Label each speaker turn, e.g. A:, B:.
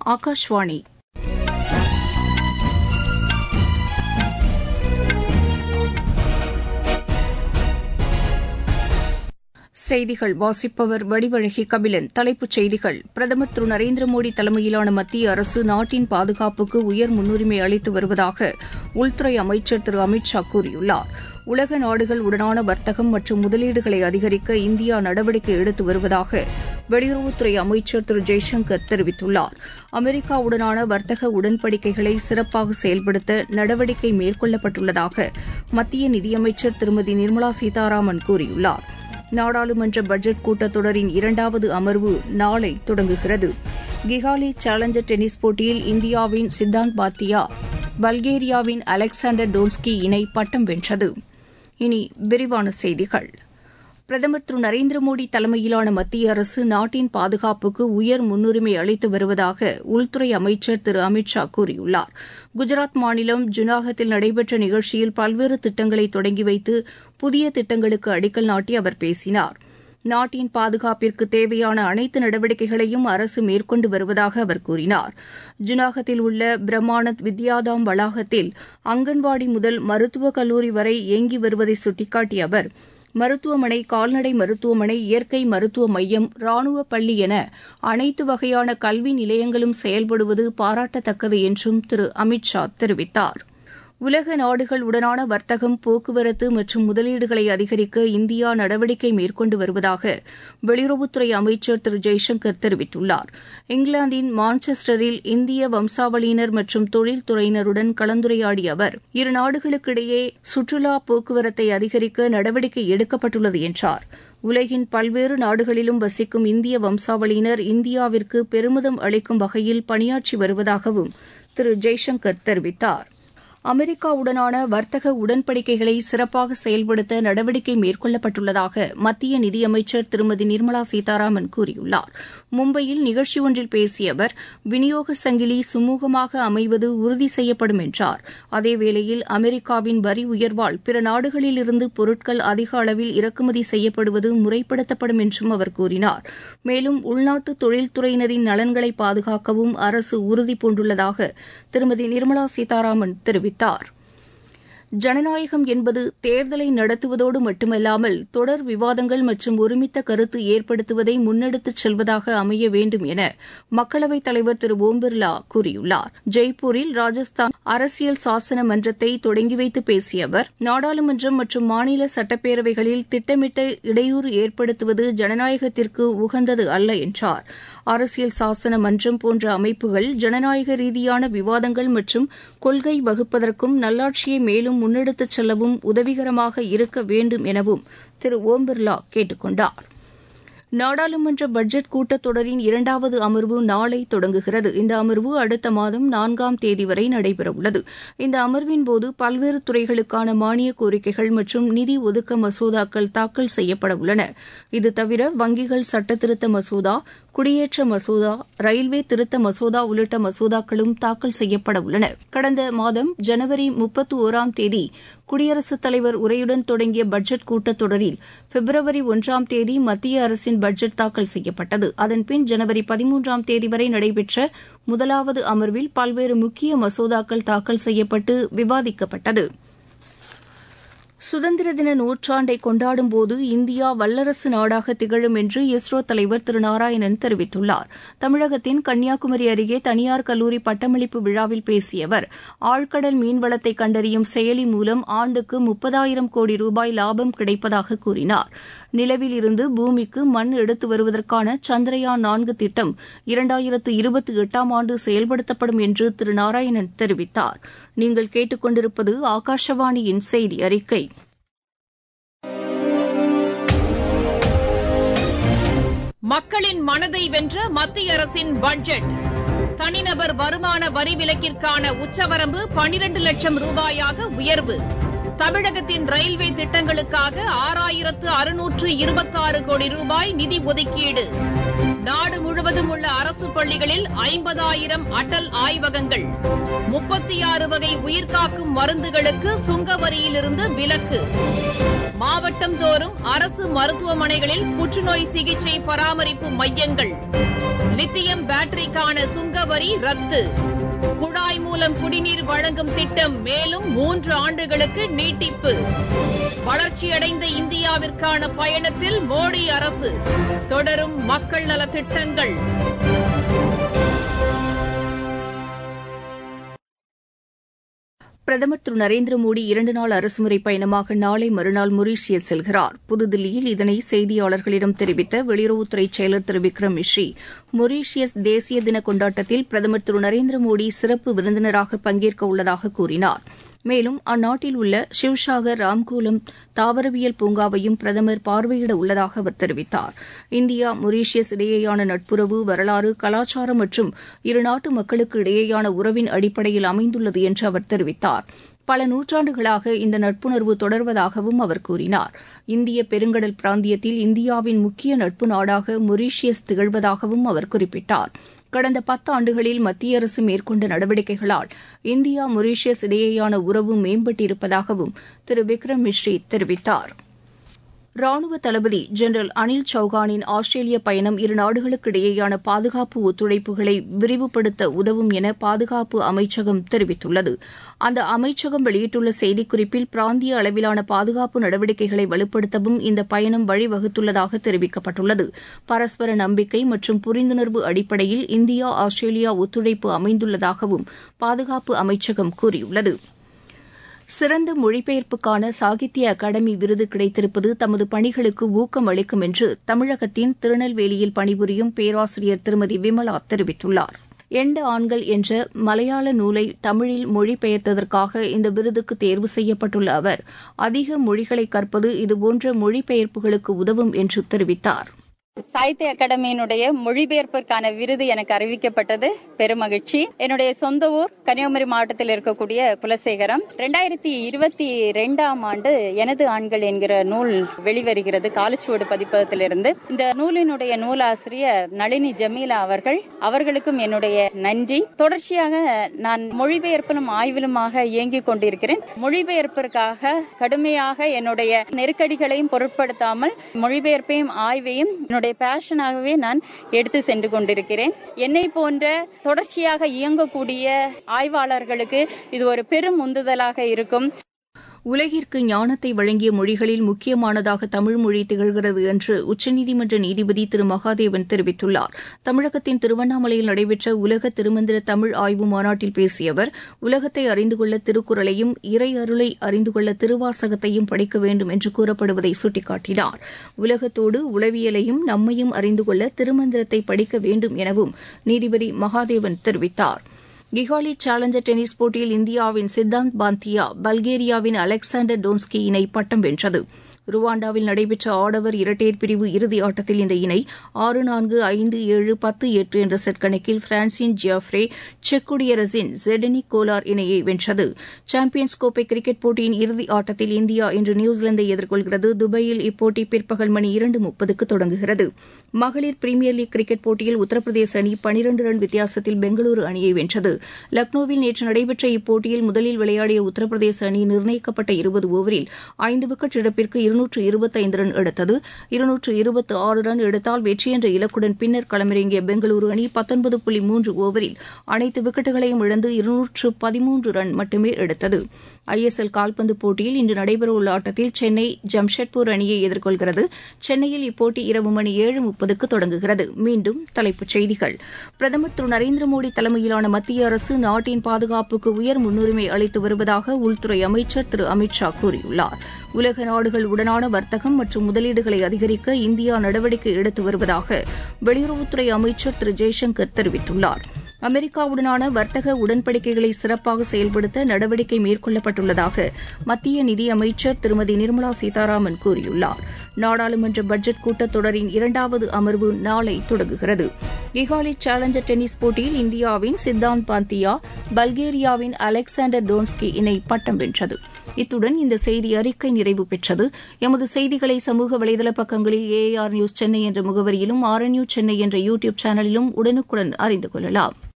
A: ஆகாஷ்வாணி செய்திகள் வாசிப்பவர் வடிவழகி கபிலன் தலைப்புச் செய்திகள் பிரதமர் திரு நரேந்திர மோடி தலைமையிலான மத்திய அரசு நாட்டின் பாதுகாப்புக்கு உயர் முன்னுரிமை அளித்து வருவதாக உள்துறை அமைச்சர் திரு அமித் ஷா கூறியுள்ளார் உலக நாடுகள் உடனான வர்த்தகம் மற்றும் முதலீடுகளை அதிகரிக்க இந்தியா நடவடிக்கை எடுத்து வருவதாக வெளியுறவுத்துறை அமைச்சர் திரு ஜெய்சங்கர் தெரிவித்துள்ளார் அமெரிக்காவுடனான வர்த்தக உடன்படிக்கைகளை சிறப்பாக செயல்படுத்த நடவடிக்கை மேற்கொள்ளப்பட்டுள்ளதாக மத்திய நிதியமைச்சர் திருமதி நிர்மலா சீதாராமன் கூறியுள்ளார் நாடாளுமன்ற பட்ஜெட் கூட்டத்தொடரின் இரண்டாவது அமர்வு நாளை தொடங்குகிறது கிகாலி சேலஞ்சர் டென்னிஸ் போட்டியில் இந்தியாவின் சித்தாந்த் பாத்தியா பல்கேரியாவின் அலெக்சாண்டர் டோன்ஸ்கி இணை பட்டம் வென்றது இனி விரிவான செய்திகள் பிரதமர் திரு நரேந்திர மோடி தலைமையிலான மத்திய அரசு நாட்டின் பாதுகாப்புக்கு உயர் முன்னுரிமை அளித்து வருவதாக உள்துறை அமைச்சர் திரு அமித் ஷா கூறியுள்ளார் குஜராத் மாநிலம் ஜுனாகத்தில் நடைபெற்ற நிகழ்ச்சியில் பல்வேறு திட்டங்களை தொடங்கி வைத்து புதிய திட்டங்களுக்கு அடிக்கல் நாட்டி அவர் பேசினார் நாட்டின் பாதுகாப்பிற்கு தேவையான அனைத்து நடவடிக்கைகளையும் அரசு மேற்கொண்டு வருவதாக அவர் கூறினார் ஜுனாகத்தில் உள்ள பிரம்மானத் வித்யாதாம் வளாகத்தில் அங்கன்வாடி முதல் மருத்துவக் கல்லூரி வரை இயங்கி வருவதை சுட்டிக்காட்டிய அவர் மருத்துவமனை கால்நடை மருத்துவமனை இயற்கை மருத்துவ மையம் ராணுவ பள்ளி என அனைத்து வகையான கல்வி நிலையங்களும் செயல்படுவது பாராட்டத்தக்கது என்றும் திரு அமித் ஷா தெரிவித்தார் உலக நாடுகள் உடனான வர்த்தகம் போக்குவரத்து மற்றும் முதலீடுகளை அதிகரிக்க இந்தியா நடவடிக்கை மேற்கொண்டு வருவதாக வெளியுறவுத்துறை அமைச்சர் திரு ஜெய்சங்கர் தெரிவித்துள்ளார் இங்கிலாந்தின் மான்செஸ்டரில் இந்திய வம்சாவளியினர் மற்றும் தொழில்துறையினருடன் கலந்துரையாடிய அவர் இரு நாடுகளுக்கிடையே சுற்றுலா போக்குவரத்தை அதிகரிக்க நடவடிக்கை எடுக்கப்பட்டுள்ளது என்றார் உலகின் பல்வேறு நாடுகளிலும் வசிக்கும் இந்திய வம்சாவளியினர் இந்தியாவிற்கு பெருமிதம் அளிக்கும் வகையில் பணியாற்றி வருவதாகவும் திரு ஜெய்சங்கர் தெரிவித்தார் அமெரிக்காவுடனான வர்த்தக உடன்படிக்கைகளை சிறப்பாக செயல்படுத்த நடவடிக்கை மேற்கொள்ளப்பட்டுள்ளதாக மத்திய நிதியமைச்சர் திருமதி நிர்மலா சீதாராமன் கூறியுள்ளார் மும்பையில் நிகழ்ச்சி ஒன்றில் பேசிய அவர் விநியோக சங்கிலி சுமூகமாக அமைவது உறுதி செய்யப்படும் என்றார் அதேவேளையில் அமெரிக்காவின் வரி உயர்வால் பிற நாடுகளிலிருந்து பொருட்கள் அதிக அளவில் இறக்குமதி செய்யப்படுவது முறைப்படுத்தப்படும் என்றும் அவர் கூறினார் மேலும் உள்நாட்டு தொழில்துறையினரின் நலன்களை பாதுகாக்கவும் அரசு உறுதி பூண்டுள்ளதாக திருமதி நிர்மலா சீதாராமன் தெரிவித்தார் தெரிவித்தார் ஜனநாயகம் என்பது தேர்தலை நடத்துவதோடு மட்டுமல்லாமல் தொடர் விவாதங்கள் மற்றும் ஒருமித்த கருத்து ஏற்படுத்துவதை முன்னெடுத்துச் செல்வதாக அமைய வேண்டும் என மக்களவைத் தலைவர் திரு ஓம் பிர்லா கூறியுள்ளார் ஜெய்ப்பூரில் ராஜஸ்தான் அரசியல் சாசன மன்றத்தை தொடங்கி வைத்து பேசிய அவர் நாடாளுமன்றம் மற்றும் மாநில சட்டப்பேரவைகளில் திட்டமிட்ட இடையூறு ஏற்படுத்துவது ஜனநாயகத்திற்கு உகந்தது அல்ல என்றார் அரசியல் சாசன மன்றம் போன்ற அமைப்புகள் ஜனநாயக ரீதியான விவாதங்கள் மற்றும் கொள்கை வகுப்பதற்கும் நல்லாட்சியை மேலும் முன்னெடுத்துச் செல்லவும் உதவிகரமாக இருக்க வேண்டும் எனவும் திரு ஓம் பிர்லா கேட்டுக் கொண்டார் நாடாளுமன்ற பட்ஜெட் கூட்டத்தொடரின் இரண்டாவது அமர்வு நாளை தொடங்குகிறது இந்த அமர்வு அடுத்த மாதம் நான்காம் தேதி வரை நடைபெறவுள்ளது இந்த அமர்வின்போது பல்வேறு துறைகளுக்கான மானிய கோரிக்கைகள் மற்றும் நிதி ஒதுக்க மசோதாக்கள் தாக்கல் செய்யப்பட உள்ளன இது தவிர வங்கிகள் சட்டத்திருத்த மசோதா குடியேற்ற மசோதா ரயில்வே திருத்த மசோதா உள்ளிட்ட மசோதாக்களும் தாக்கல் செய்யப்பட உள்ளன கடந்த மாதம் ஜனவரி முப்பத்தி ஒராம் தேதி குடியரசுத் தலைவர் உரையுடன் தொடங்கிய பட்ஜெட் கூட்டத்தொடரில் பிப்ரவரி ஒன்றாம் தேதி மத்திய அரசின் பட்ஜெட் தாக்கல் செய்யப்பட்டது அதன்பின் ஜனவரி பதிமூன்றாம் தேதி வரை நடைபெற்ற முதலாவது அமர்வில் பல்வேறு முக்கிய மசோதாக்கள் தாக்கல் செய்யப்பட்டு விவாதிக்கப்பட்டது சுதந்திர தின நூற்றாண்டை கொண்டாடும்போது இந்தியா வல்லரசு நாடாக திகழும் என்று இஸ்ரோ தலைவர் திரு நாராயணன் தெரிவித்துள்ளார் தமிழகத்தின் கன்னியாகுமரி அருகே தனியார் கல்லூரி பட்டமளிப்பு விழாவில் பேசிய அவர் ஆழ்கடல் மீன்வளத்தை கண்டறியும் செயலி மூலம் ஆண்டுக்கு முப்பதாயிரம் கோடி ரூபாய் லாபம் கிடைப்பதாக கூறினார் நிலவில் இருந்து பூமிக்கு மண் எடுத்து வருவதற்கான சந்திரயான் நான்கு திட்டம் இரண்டாயிரத்து இருபத்தி எட்டாம் ஆண்டு செயல்படுத்தப்படும் என்று திரு நாராயணன் தெரிவித்தார் நீங்கள் கேட்டுக்கொண்டிருப்பது ஆகாஷவாணியின் செய்தி அறிக்கை
B: மக்களின் மனதை வென்ற மத்திய அரசின் பட்ஜெட் தனிநபர் வருமான வரி விலக்கிற்கான உச்சவரம்பு பனிரண்டு லட்சம் ரூபாயாக உயர்வு தமிழகத்தின் ரயில்வே திட்டங்களுக்காக ஆறாயிரத்து அறுநூற்று இருபத்தாறு கோடி ரூபாய் நிதி ஒதுக்கீடு நாடு முழுவதும் உள்ள அரசு பள்ளிகளில் ஐம்பதாயிரம் அடல் ஆய்வகங்கள் முப்பத்தி ஆறு வகை உயிர்காக்கும் மருந்துகளுக்கு சுங்க வரியிலிருந்து விலக்கு மாவட்டம் தோறும் அரசு மருத்துவமனைகளில் புற்றுநோய் சிகிச்சை பராமரிப்பு மையங்கள் லித்தியம் பேட்டரிக்கான சுங்க வரி ரத்து குழாய் மூலம் குடிநீர் வழங்கும் திட்டம் மேலும் மூன்று ஆண்டுகளுக்கு நீட்டிப்பு வளர்ச்சியடைந்த இந்தியாவிற்கான பயணத்தில் மோடி அரசு தொடரும் மக்கள் நலத் திட்டங்கள்
A: பிரதமர் திரு நரேந்திர மோடி இரண்டு நாள் அரசுமுறை பயணமாக நாளை மறுநாள் மொரீஷியஸ் செல்கிறார் புதுதில்லியில் இதனை செய்தியாளர்களிடம் தெரிவித்த வெளியுறவுத்துறை செயலர் திரு விக்ரம் மிஸ்ரி மொரீஷியஸ் தேசிய தின கொண்டாட்டத்தில் பிரதமர் திரு நரேந்திர மோடி சிறப்பு விருந்தினராக பங்கேற்க உள்ளதாக கூறினார் மேலும் அந்நாட்டில் உள்ள சிவ்சாகர் ராம்கூலம் தாவரவியல் பூங்காவையும் பிரதமர் பார்வையிட உள்ளதாக அவர் தெரிவித்தார் இந்தியா மொரீஷியஸ் இடையேயான நட்புறவு வரலாறு கலாச்சாரம் மற்றும் இருநாட்டு மக்களுக்கு இடையேயான உறவின் அடிப்படையில் அமைந்துள்ளது என்று அவர் தெரிவித்தார் பல நூற்றாண்டுகளாக இந்த நட்புணர்வு தொடர்வதாகவும் அவர் கூறினார் இந்திய பெருங்கடல் பிராந்தியத்தில் இந்தியாவின் முக்கிய நட்பு நாடாக மொரீஷியஸ் திகழ்வதாகவும் அவர் குறிப்பிட்டார் கடந்த பத்தாண்டுகளில் மத்திய அரசு மேற்கொண்ட நடவடிக்கைகளால் இந்தியா மொரீஷியஸ் இடையேயான உறவு மேம்பட்டிருப்பதாகவும் திரு விக்ரம் மிஸ்ரி தெரிவித்தார் ராணுவ தளபதி ஜெனரல் அனில் சௌகானின் ஆஸ்திரேலிய பயணம் இரு நாடுகளுக்கு இடையேயான பாதுகாப்பு ஒத்துழைப்புகளை விரிவுபடுத்த உதவும் என பாதுகாப்பு அமைச்சகம் தெரிவித்துள்ளது அந்த அமைச்சகம் வெளியிட்டுள்ள செய்திக்குறிப்பில் பிராந்திய அளவிலான பாதுகாப்பு நடவடிக்கைகளை வலுப்படுத்தவும் இந்த பயணம் வழிவகுத்துள்ளதாக தெரிவிக்கப்பட்டுள்ளது பரஸ்பர நம்பிக்கை மற்றும் புரிந்துணர்வு அடிப்படையில் இந்தியா ஆஸ்திரேலியா ஒத்துழைப்பு அமைந்துள்ளதாகவும் பாதுகாப்பு அமைச்சகம் கூறியுள்ளது சிறந்த மொழிபெயர்ப்புக்கான சாகித்ய அகாடமி விருது கிடைத்திருப்பது தமது பணிகளுக்கு ஊக்கம் அளிக்கும் என்று தமிழகத்தின் திருநெல்வேலியில் பணிபுரியும் பேராசிரியர் திருமதி விமலா தெரிவித்துள்ளார் எண்ட ஆண்கள் என்ற மலையாள நூலை தமிழில் மொழிபெயர்த்ததற்காக இந்த விருதுக்கு தேர்வு செய்யப்பட்டுள்ள அவர் அதிக மொழிகளை கற்பது இதுபோன்ற மொழிபெயர்ப்புகளுக்கு உதவும் என்று தெரிவித்தார்
C: சாகித்ய அகாடமியினுடைய மொழிபெயர்ப்பிற்கான விருது எனக்கு அறிவிக்கப்பட்டது பெருமகிழ்ச்சி என்னுடைய சொந்த ஊர் கன்னியாகுமரி மாவட்டத்தில் இருக்கக்கூடிய குலசேகரம் ரெண்டாயிரத்தி இருபத்தி ரெண்டாம் ஆண்டு எனது ஆண்கள் என்கிற நூல் வெளிவருகிறது காலச்சுவடு பதிப்பகத்திலிருந்து இந்த நூலினுடைய நூலாசிரியர் நளினி ஜமீலா அவர்கள் அவர்களுக்கும் என்னுடைய நன்றி தொடர்ச்சியாக நான் மொழிபெயர்ப்பிலும் ஆய்விலுமாக இயங்கிக் கொண்டிருக்கிறேன் மொழிபெயர்ப்பிற்காக கடுமையாக என்னுடைய நெருக்கடிகளையும் பொருட்படுத்தாமல் மொழிபெயர்ப்பையும் ஆய்வையும் என்னுடைய பேஷனாகவே நான் எடுத்து சென்று கொண்டிருக்கிறேன் என்னை போன்ற தொடர்ச்சியாக இயங்கக்கூடிய ஆய்வாளர்களுக்கு இது ஒரு பெரும் உந்துதலாக இருக்கும்
A: உலகிற்கு ஞானத்தை வழங்கிய மொழிகளில் முக்கியமானதாக தமிழ் மொழி திகழ்கிறது என்று உச்சநீதிமன்ற நீதிபதி திரு மகாதேவன் தெரிவித்துள்ளார் தமிழகத்தின் திருவண்ணாமலையில் நடைபெற்ற உலக திருமந்திர தமிழ் ஆய்வு மாநாட்டில் பேசிய அவர் உலகத்தை அறிந்து கொள்ள திருக்குறளையும் இறை அருளை அறிந்து கொள்ள திருவாசகத்தையும் படிக்க வேண்டும் என்று கூறப்படுவதை சுட்டிக்காட்டினார் உலகத்தோடு உளவியலையும் நம்மையும் அறிந்து கொள்ள திருமந்திரத்தை படிக்க வேண்டும் எனவும் நீதிபதி மகாதேவன் தெரிவித்தார் கிகாலி சேலஞ்சர் டென்னிஸ் போட்டியில் இந்தியாவின் சித்தாந்த் பாந்தியா பல்கேரியாவின் அலெக்சாண்டர் டோன்ஸ்கி இணை பட்டம் வென்றது ருவாண்டாவில் நடைபெற்ற ஆடவர் இரட்டையர் பிரிவு இறுதி ஆட்டத்தில் இந்த இணை ஆறு நான்கு ஐந்து ஏழு பத்து எட்டு என்ற செட் கணக்கில் பிரான்சின் ஜியாஃப்ரே செக் குடியரசின் ஜெடனிக் கோலார் இணையை வென்றது சாம்பியன்ஸ் கோப்பை கிரிக்கெட் போட்டியின் இறுதி ஆட்டத்தில் இந்தியா இன்று நியூசிலாந்தை எதிர்கொள்கிறது துபாயில் இப்போட்டி பிற்பகல் மணி இரண்டு முப்பதுக்கு தொடங்குகிறது மகளிர் பிரீமியர் லீக் கிரிக்கெட் போட்டியில் உத்தரப்பிரதேச அணி பனிரண்டு ரன் வித்தியாசத்தில் பெங்களூரு அணியை வென்றது லக்னோவில் நேற்று நடைபெற்ற இப்போட்டியில் முதலில் விளையாடிய உத்தரப்பிரதேச அணி நிர்ணயிக்கப்பட்ட இருபது ஓவரில் ஐந்து விக்கெட் இழப்பிற்கு இருநூற்று இருபத்தைந்து ரன் எடுத்தது இருநூற்று இருபத்தி ஆறு ரன் எடுத்தால் வெற்றி என்ற இலக்குடன் பின்னர் களமிறங்கிய பெங்களூரு அணி பத்தொன்பது புள்ளி மூன்று ஓவரில் அனைத்து விக்கெட்டுகளையும் இழந்து இருநூற்று பதிமூன்று ரன் மட்டுமே எடுத்தது ஐஎஸ்எல் கால்பந்து போட்டியில் இன்று நடைபெறவுள்ள ஆட்டத்தில் சென்னை ஜம்ஷெட்பூர் அணியை எதிர்கொள்கிறது சென்னையில் இப்போட்டி இரவு மணி ஏழு முப்பதுக்கு தொடங்குகிறது மீண்டும் தலைப்புச் செய்திகள் பிரதமர் திரு நரேந்திர மோடி தலைமையிலான மத்திய அரசு நாட்டின் பாதுகாப்புக்கு உயர் முன்னுரிமை அளித்து வருவதாக உள்துறை அமைச்சர் திரு அமித் ஷா கூறியுள்ளார் உலக நாடுகள் உடனான வர்த்தகம் மற்றும் முதலீடுகளை அதிகரிக்க இந்தியா நடவடிக்கை எடுத்து வருவதாக வெளியுறவுத்துறை அமைச்சர் திரு ஜெய்சங்கர் தெரிவித்துள்ளார் அமெரிக்காவுடனான வர்த்தக உடன்படிக்கைகளை சிறப்பாக செயல்படுத்த நடவடிக்கை மேற்கொள்ளப்பட்டுள்ளதாக மத்திய நிதியமைச்சர் திருமதி நிர்மலா சீதாராமன் கூறியுள்ளார் நாடாளுமன்ற பட்ஜெட் கூட்டத்தொடரின் இரண்டாவது அமர்வு நாளை தொடங்குகிறது கிகாலி சேலஞ்சர் டென்னிஸ் போட்டியில் இந்தியாவின் சித்தாந்த் பாந்தியா பல்கேரியாவின் அலெக்சாண்டர் டோன்ஸ்கி இணை பட்டம் வென்றது இத்துடன் இந்த செய்தி அறிக்கை நிறைவு பெற்றது எமது செய்திகளை சமூக வலைதள பக்கங்களில் ஏஆர் நியூஸ் சென்னை என்ற முகவரியிலும் ஆர் நியூஸ் சென்னை என்ற யூ டியூப் சேனலிலும் உடனுக்குடன் அறிந்து கொள்ளலாம்